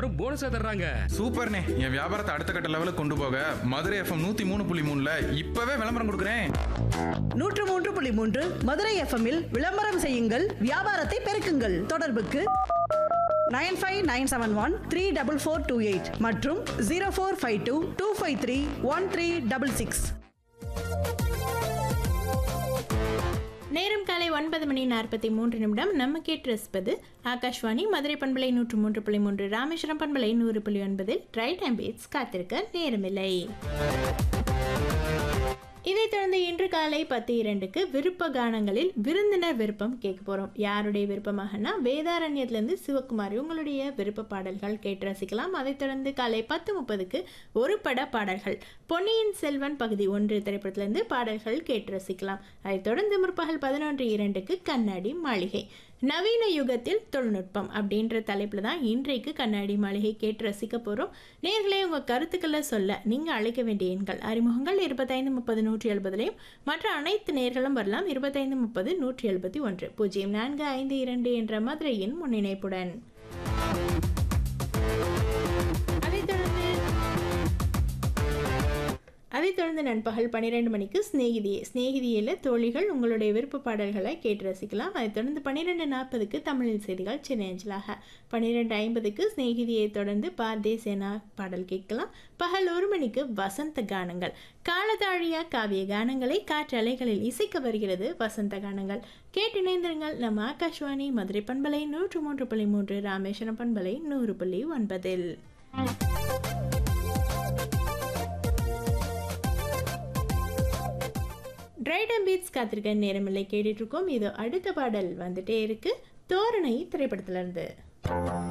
அப்புறம் போனஸா தர்றாங்க சூப்பர்ண்ணே என் வியாபாரத்தை அடுத்த கட்ட லெவலுக்கு கொண்டு போக மதுரை எஃப்எம் நூத்தி மூணு புள்ளி மூணுல இப்பவே விளம்பரம் கொடுக்குறேன் நூற்று மூன்று புள்ளி மூன்று மதுரை எஃப்எம்மில் விளம்பரம் செய்யுங்கள் வியாபாரத்தை பெருக்குங்கள் தொடர்புக்கு nine five nine seven one three double four two eight மற்றும் zero four five two two five three one three double six நேரம் காலை ஒன்பது மணி நாற்பத்தி மூன்று நிமிடம் நம்ம கேட்டு ரசிப்பது ஆகாஷ்வாணி மதுரை பண்பலை நூற்று மூன்று புள்ளி மூன்று ராமேஸ்வரம் பண்பலை நூறு புள்ளி ஒன்பதில் ரைட் அம்பேட்ஸ் காத்திருக்க நேரமில்லை இதைத் தொடர்ந்து இன்று காலை பத்து இரண்டுக்கு விருப்ப கானங்களில் விருந்தினர் விருப்பம் கேட்க போகிறோம் யாருடைய விருப்பமாகனா வேதாரண்யத்திலிருந்து சிவகுமார் உங்களுடைய விருப்ப பாடல்கள் கேட்டு ரசிக்கலாம் அதைத் தொடர்ந்து காலை பத்து முப்பதுக்கு ஒரு பட பாடல்கள் பொன்னியின் செல்வன் பகுதி ஒன்று திரைப்படத்திலிருந்து பாடல்கள் கேட்டு ரசிக்கலாம் அதைத் தொடர்ந்து முற்பகல் பதினொன்று இரண்டுக்கு கண்ணாடி மாளிகை நவீன யுகத்தில் தொழில்நுட்பம் அப்படின்ற தலைப்பில் தான் இன்றைக்கு கண்ணாடி மாளிகை கேட்டு ரசிக்க போகிறோம் நேர்களே உங்கள் கருத்துக்களை சொல்ல நீங்கள் அழைக்க வேண்டிய எண்கள் அறிமுகங்கள் இருபத்தைந்து முப்பது நூற்றி எழுபதுலையும் மற்ற அனைத்து நேர்களும் வரலாம் இருபத்தைந்து முப்பது நூற்றி எழுபத்தி ஒன்று பூஜ்ஜியம் நான்கு ஐந்து இரண்டு என்ற மதுரையின் முன்னிணைப்புடன் அதைத் தொடர்ந்து அதைத் தொடர்ந்து நண்பகல் பன்னிரெண்டு மணிக்கு ஸ்நேகிதியே ஸ்நேகிதியில் தோழிகள் உங்களுடைய விருப்ப பாடல்களை கேட்டு ரசிக்கலாம் அதைத் தொடர்ந்து பன்னிரெண்டு நாற்பதுக்கு தமிழில் செய்திகள் சென்னை அஞ்சலாக பன்னிரெண்டு ஐம்பதுக்கு ஸ்நேகிதியை தொடர்ந்து பாரதிய சேனா பாடல் கேட்கலாம் பகல் ஒரு மணிக்கு வசந்த கானங்கள் காலத்தாழியா காவிய கானங்களை காற்றலைகளில் இசைக்க வருகிறது வசந்த கானங்கள் கேட்டு இணைந்திருங்கள் நம்ம ஆகாஷ்வாணி மதுரை பண்பலை நூற்று மூன்று புள்ளி மூன்று ராமேஸ்வரம் பண்பலை நூறு புள்ளி ஒன்பதில் ட்ரைடன் பீட்ஸ் காத்திருக்க நேரமில்லை கேட்டுட்டு இருக்கோம் இது அடுத்த பாடல் வந்துட்டே இருக்கு தோரணை திரைப்படத்துல இருந்து